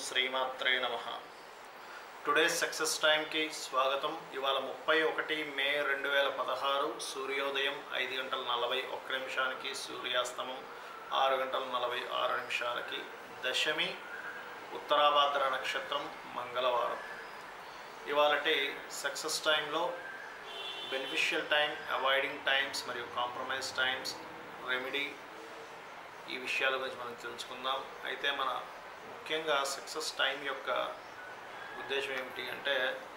శ్రీమాత్రే నమ today success టైంకి స్వాగతం ఇవాళ ముప్పై ఒకటి మే రెండు వేల పదహారు సూర్యోదయం ఐదు గంటల నలభై ఒక్క నిమిషానికి సూర్యాస్తమం ఆరు గంటల నలభై ఆరు నిమిషాలకి దశమి ఉత్తరాభాద్ర నక్షత్రం మంగళవారం ఇవాళటి సక్సెస్ టైంలో బెనిఫిషియల్ టైం అవాయిడింగ్ టైమ్స్ మరియు కాంప్రమైజ్ టైమ్స్ రెమెడీ ఈ విషయాల గురించి మనం తెలుసుకుందాం అయితే మన ముఖ్యంగా సక్సెస్ టైం యొక్క ఉద్దేశం ఏమిటి అంటే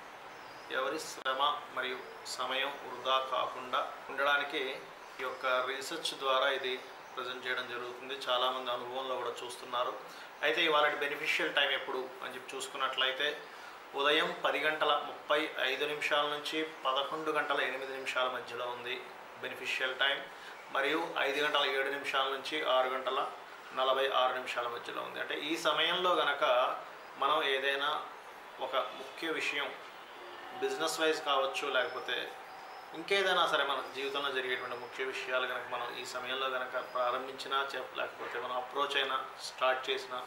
ఎవరి శ్రమ మరియు సమయం వృధా కాకుండా ఉండడానికి ఈ యొక్క రీసెర్చ్ ద్వారా ఇది ప్రజెంట్ చేయడం జరుగుతుంది చాలామంది అనుభవంలో కూడా చూస్తున్నారు అయితే ఇవాళ బెనిఫిషియల్ టైం ఎప్పుడు అని చెప్పి చూసుకున్నట్లయితే ఉదయం పది గంటల ముప్పై ఐదు నిమిషాల నుంచి పదకొండు గంటల ఎనిమిది నిమిషాల మధ్యలో ఉంది బెనిఫిషియల్ టైం మరియు ఐదు గంటల ఏడు నిమిషాల నుంచి ఆరు గంటల నలభై ఆరు నిమిషాల మధ్యలో ఉంది అంటే ఈ సమయంలో గనక మనం ఏదైనా ఒక ముఖ్య విషయం బిజినెస్ వైజ్ కావచ్చు లేకపోతే ఇంకేదైనా సరే మన జీవితంలో జరిగేటువంటి ముఖ్య విషయాలు కనుక మనం ఈ సమయంలో కనుక ప్రారంభించినా చెప్ లేకపోతే మనం అప్రోచ్ అయినా స్టార్ట్ చేసినా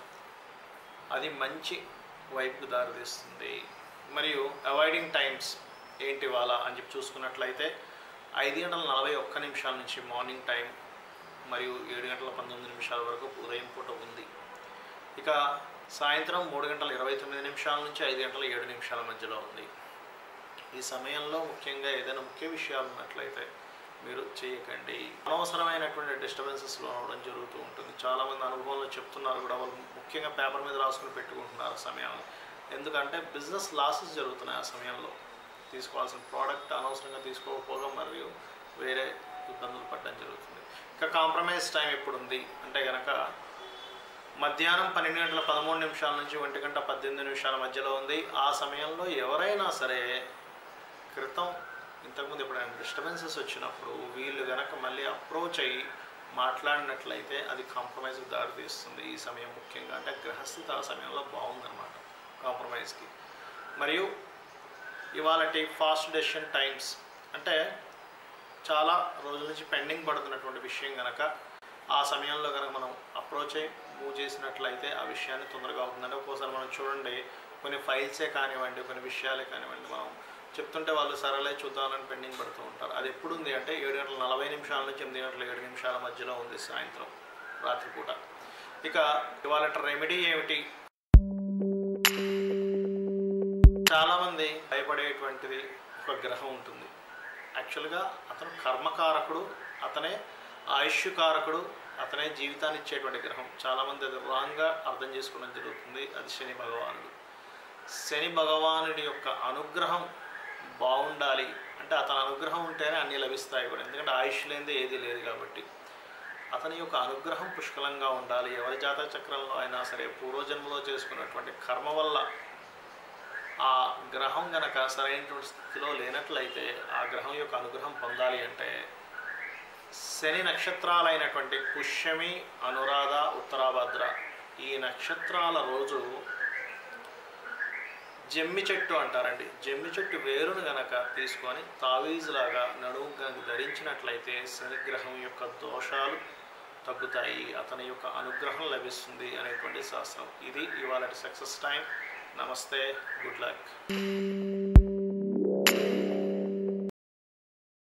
అది మంచి వైపుకు దారితీస్తుంది మరియు అవాయిడింగ్ టైమ్స్ ఏంటి వాళ్ళ అని చెప్పి చూసుకున్నట్లయితే ఐదు గంటల నలభై ఒక్క నిమిషాల నుంచి మార్నింగ్ టైం మరియు ఏడు గంటల పంతొమ్మిది నిమిషాల వరకు ఉదయం పూట ఉంది ఇక సాయంత్రం మూడు గంటల ఇరవై తొమ్మిది నిమిషాల నుంచి ఐదు గంటల ఏడు నిమిషాల మధ్యలో ఉంది ఈ సమయంలో ముఖ్యంగా ఏదైనా ముఖ్య విషయాలు ఉన్నట్లయితే మీరు చేయకండి అనవసరమైనటువంటి డిస్టర్బెన్సెస్లో అవడం జరుగుతూ ఉంటుంది చాలామంది అనుభవంలో చెప్తున్నారు కూడా వాళ్ళు ముఖ్యంగా పేపర్ మీద రాసుకుని పెట్టుకుంటున్నారు ఆ సమయంలో ఎందుకంటే బిజినెస్ లాసెస్ జరుగుతున్నాయి ఆ సమయంలో తీసుకోవాల్సిన ప్రోడక్ట్ అనవసరంగా తీసుకోకపోగా మరియు వేరే ఇబ్బందులు పడడం జరుగుతుంది ఇంకా కాంప్రమైజ్ టైం ఎప్పుడు ఉంది అంటే కనుక మధ్యాహ్నం పన్నెండు గంటల పదమూడు నిమిషాల నుంచి ఒంటి గంట పద్దెనిమిది నిమిషాల మధ్యలో ఉంది ఆ సమయంలో ఎవరైనా సరే క్రితం ఇంతకుముందు ఎప్పుడైనా డిస్టర్బెన్సెస్ వచ్చినప్పుడు వీళ్ళు గనక మళ్ళీ అప్రోచ్ అయ్యి మాట్లాడినట్లయితే అది కాంప్రమైజ్కి దారితీస్తుంది ఈ సమయం ముఖ్యంగా అంటే గ్రహస్థితి ఆ సమయంలో బాగుందన్నమాట కాంప్రమైజ్కి మరియు ఇవాళటి ఫాస్ట్ డెసిషన్ టైమ్స్ అంటే చాలా రోజుల నుంచి పెండింగ్ పడుతున్నటువంటి విషయం కనుక ఆ సమయంలో కనుక మనం అప్రోచ్ అయ్యి మూవ్ చేసినట్లయితే ఆ విషయాన్ని తొందరగా అవుతుందంటే ఒక్కోసారి మనం చూడండి కొన్ని ఫైల్సే కానివ్వండి కొన్ని విషయాలే కానివ్వండి మనం చెప్తుంటే వాళ్ళు సరళే చూద్దామని పెండింగ్ పడుతూ ఉంటారు అది ఎప్పుడు ఉంది అంటే ఏడు గంటల నలభై నిమిషాల నుంచి ఎనిమిది గంటల ఏడు నిమిషాల మధ్యలో ఉంది సాయంత్రం రాత్రిపూట ఇక ఇవాళ రెమెడీ ఏమిటి చాలామంది భయపడేటువంటిది ఒక గ్రహం ఉంటుంది యాక్చువల్గా అతను కర్మకారకుడు అతనే ఆయుష్కారకుడు అతనే జీవితాన్ని ఇచ్చేటువంటి గ్రహం చాలామంది అది రాంగ్గా అర్థం చేసుకోవడం జరుగుతుంది అది శని భగవానుడు శని భగవానుడి యొక్క అనుగ్రహం బాగుండాలి అంటే అతని అనుగ్రహం ఉంటేనే అన్నీ లభిస్తాయి కూడా ఎందుకంటే ఆయుష్ లేనిదే ఏది లేదు కాబట్టి అతని యొక్క అనుగ్రహం పుష్కలంగా ఉండాలి ఎవరి జాతక చక్రంలో అయినా సరే పూర్వజన్మలో చేసుకున్నటువంటి కర్మ వల్ల ఆ గ్రహం గనక సరైనటువంటి స్థితిలో లేనట్లయితే ఆ గ్రహం యొక్క అనుగ్రహం పొందాలి అంటే శని నక్షత్రాలైనటువంటి పుష్యమి అనురాధ ఉత్తరాభద్ర ఈ నక్షత్రాల రోజు జమ్మి చెట్టు అంటారండి జమ్మి చెట్టు వేరును గనక తీసుకొని తావీజులాగా నడుము గనక ధరించినట్లయితే శనిగ్రహం యొక్క దోషాలు తగ్గుతాయి అతని యొక్క అనుగ్రహం లభిస్తుంది అనేటువంటి శాస్త్రం ఇది ఇవాళ సక్సెస్ టైం నమస్తే గుడ్ లక్